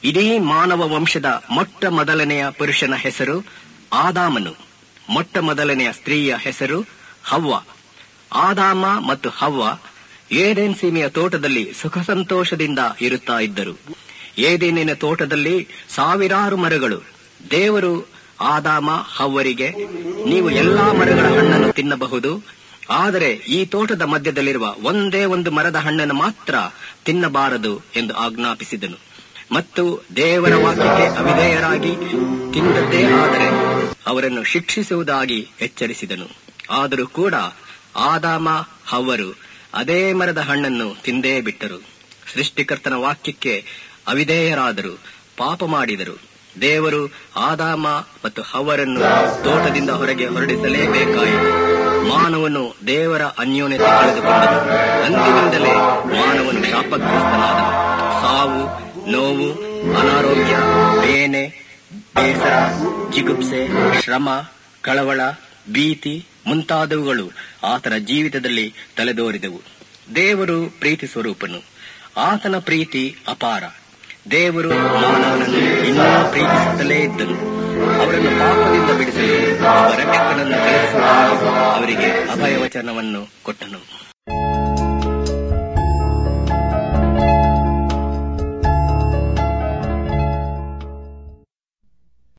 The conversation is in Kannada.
ಇಡೀ ಮಾನವ ವಂಶದ ಮೊಟ್ಟ ಮೊದಲನೆಯ ಪುರುಷನ ಹೆಸರು ಆದಾಮನು ಮೊಟ್ಟ ಮೊದಲನೆಯ ಸ್ತ್ರೀಯ ಹೆಸರು ಹವ್ವ ಆದಾಮ ಮತ್ತು ಹವ್ವ ಏದೇನ್ ಸೀಮೆಯ ತೋಟದಲ್ಲಿ ಸುಖ ಸಂತೋಷದಿಂದ ಇರುತ್ತಾ ಇದ್ದರು ಏದೇನಿನ ತೋಟದಲ್ಲಿ ಸಾವಿರಾರು ಮರಗಳು ದೇವರು ಆದಾಮ ಹವ್ವರಿಗೆ ನೀವು ಎಲ್ಲಾ ಮರಗಳ ಹಣ್ಣನ್ನು ತಿನ್ನಬಹುದು ಆದರೆ ಈ ತೋಟದ ಮಧ್ಯದಲ್ಲಿರುವ ಒಂದೇ ಒಂದು ಮರದ ಹಣ್ಣನ್ನು ಮಾತ್ರ ತಿನ್ನಬಾರದು ಎಂದು ಆಜ್ಞಾಪಿಸಿದನು ಮತ್ತು ದೇವರ ವಾಕ್ಯಕ್ಕೆ ಅವಿಧೇಯರಾಗಿ ತಿಂದದ್ದೇ ಆದರೆ ಅವರನ್ನು ಶಿಕ್ಷಿಸುವುದಾಗಿ ಎಚ್ಚರಿಸಿದನು ಆದರೂ ಕೂಡ ಆದಾಮ ಹವ್ವರು ಅದೇ ಮರದ ಹಣ್ಣನ್ನು ತಿಂದೇ ಬಿಟ್ಟರು ಸೃಷ್ಟಿಕರ್ತನ ವಾಕ್ಯಕ್ಕೆ ಅವಿಧೇಯರಾದರು ಪಾಪ ಮಾಡಿದರು ದೇವರು ಆದಾಮ ಮತ್ತು ಹವರನ್ನು ತೋಟದಿಂದ ಹೊರಗೆ ಹೊರಡಿಸಲೇಬೇಕಾಯಿತು ಮಾನವನು ದೇವರ ಅನ್ಯೋನ್ಯತೆ ಕಳೆದುಕೊಂಡನು ಅಂದಿನಿಂದಲೇ ಮಾನವನು ಶಾಪಗ್ರಸ್ತನಾದನು ಸಾವು ನೋವು ಅನಾರೋಗ್ಯ ಬೇನೆ ಬೇಸರ ಜಿಗುಪ್ಸೆ ಶ್ರಮ ಕಳವಳ ಭೀತಿ ಮುಂತಾದವುಗಳು ಆತನ ಜೀವಿತದಲ್ಲಿ ತಲೆದೋರಿದವು ದೇವರು ಪ್ರೀತಿ ಸ್ವರೂಪನು ಆತನ ಪ್ರೀತಿ ಅಪಾರ ದೇವರು ಮಾನವನನ್ನು ಇನ್ನೂ ಪ್ರೀತಿಸುತ್ತಲೇ ಇದ್ದನು ಅವರನ್ನು ಪಾಪದಿಂದ ಬಿಡಿಸಲು ಒಬ್ಬ ರಕ್ಷಕನನ್ನು ಕಳಿಸುವ ಅವರಿಗೆ ಅಭಯವಚನವನ್ನು ಕೊಟ್ಟನು